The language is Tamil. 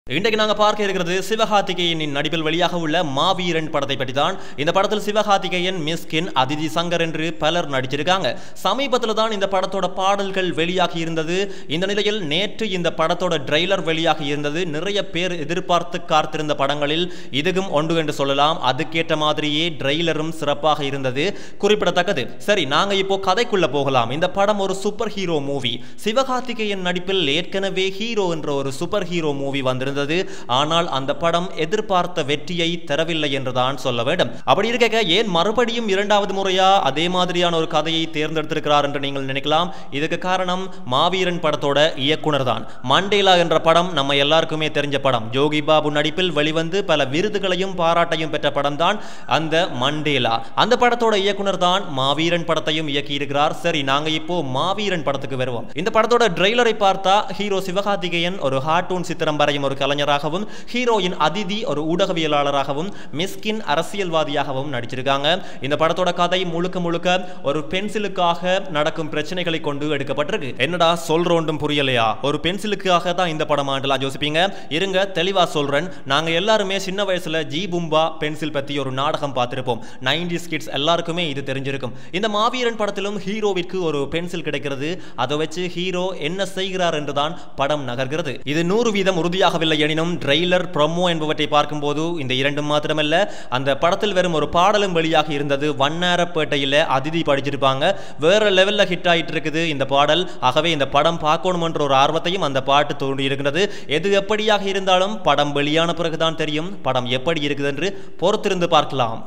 இன்றைக்கு நாங்க பார்க்க இருக்கிறது சிவகார்த்திகேயனின் நடிப்பில் வெளியாக உள்ள மாவீரன் படத்தை பற்றி தான் இந்த படத்தில் சிவகார்த்திகேயன் மிஸ்கின் அதிதி சங்கர் என்று பலர் நடிச்சிருக்காங்க சமீபத்தில் தான் இந்த படத்தோட பாடல்கள் வெளியாகி இருந்தது இந்த நிலையில் நேற்று இந்த படத்தோட ட்ரெய்லர் வெளியாகி இருந்தது நிறைய பேர் எதிர்பார்த்து காத்திருந்த படங்களில் இதுவும் ஒன்று என்று சொல்லலாம் அதுக்கேற்ற மாதிரியே ட்ரெய்லரும் சிறப்பாக இருந்தது குறிப்பிடத்தக்கது சரி நாங்க இப்போ கதைக்குள்ள போகலாம் இந்த படம் ஒரு சூப்பர் ஹீரோ மூவி சிவகார்த்திகேயன் நடிப்பில் ஏற்கனவே ஹீரோ என்ற ஒரு சூப்பர் ஹீரோ மூவி வந்திருந்தது ஆனால் அந்த படம் எதிர்பார்த்த வெற்றியை தரவில்லை என்றுதான் சொல்ல வேண்டும் அப்படி இருக்க ஏன் மறுபடியும் இரண்டாவது முறையா அதே மாதிரியான ஒரு கதையை தேர்ந்தெடுத்திருக்கிறார் என்று நீங்கள் நினைக்கலாம் இதுக்கு காரணம் மாவீரன் படத்தோட இயக்குனர் தான் மண்டேலா என்ற படம் நம்ம எல்லாருக்குமே தெரிஞ்ச படம் ஜோகி பாபு நடிப்பில் வெளிவந்து பல விருதுகளையும் பாராட்டையும் பெற்ற படம் தான் அந்த மண்டேலா அந்த படத்தோட இயக்குனர் தான் மாவீரன் படத்தையும் இயக்கி இருக்கிறார் சரி நாங்க இப்போ மாவீரன் படத்துக்கு வருவோம் இந்த படத்தோட ட்ரெய்லரை பார்த்தா ஹீரோ சிவகார்த்திகேயன் ஒரு கார்ட்டூன் சித்திரம் வரையும் ஒரு கலைஞராகவும் ஹீரோயின் அதிதி ஒரு ஊடகவியலாளராகவும் மிஸ்கின் அரசியல்வாதியாகவும் நடிச்சிருக்காங்க இந்த படத்தோட கதை முழுக்க முழுக்க ஒரு பென்சிலுக்காக நடக்கும் பிரச்சனைகளை கொண்டு எடுக்கப்பட்டிருக்கு என்னடா சொல்றோண்டும் புரியலையா ஒரு பென்சிலுக்காக தான் இந்த படம் ஆண்டலாம் யோசிப்பீங்க இருங்க தெளிவா சொல்றேன் நாங்க எல்லாருமே சின்ன வயசுல ஜி பும்பா பென்சில் பத்தி ஒரு நாடகம் பார்த்திருப்போம் நைன்டி கிட்ஸ் எல்லாருக்குமே இது தெரிஞ்சிருக்கும் இந்த மாவீரன் படத்திலும் ஹீரோவிற்கு ஒரு பென்சில் கிடைக்கிறது அதை வச்சு ஹீரோ என்ன செய்கிறார் என்றுதான் படம் நகர்கிறது இது நூறு வீதம் உறுதியாகவில்லை எனினும் ட்ரெய்லர் ப்ரொமோ என்பவற்றை பார்க்கும்போது இந்த இரண்டும் மாத்திரமல்ல அந்த படத்தில் வெறும் ஒரு பாடலும் வெளியாக இருந்தது வண்ணாரப்பேட்டையில் அதிதி படிச்சிருப்பாங்க வேற லெவல்ல ஹிட் ஆயிட்டு இருக்குது இந்த பாடல் ஆகவே இந்த படம் பார்க்கணும் என்ற ஒரு ஆர்வத்தையும் அந்த பாட்டு தோண்டி இருக்கிறது எது எப்படியாக இருந்தாலும் படம் வெளியான பிறகுதான் தெரியும் படம் எப்படி இருக்குது என்று பொறுத்திருந்து பார்க்கலாம்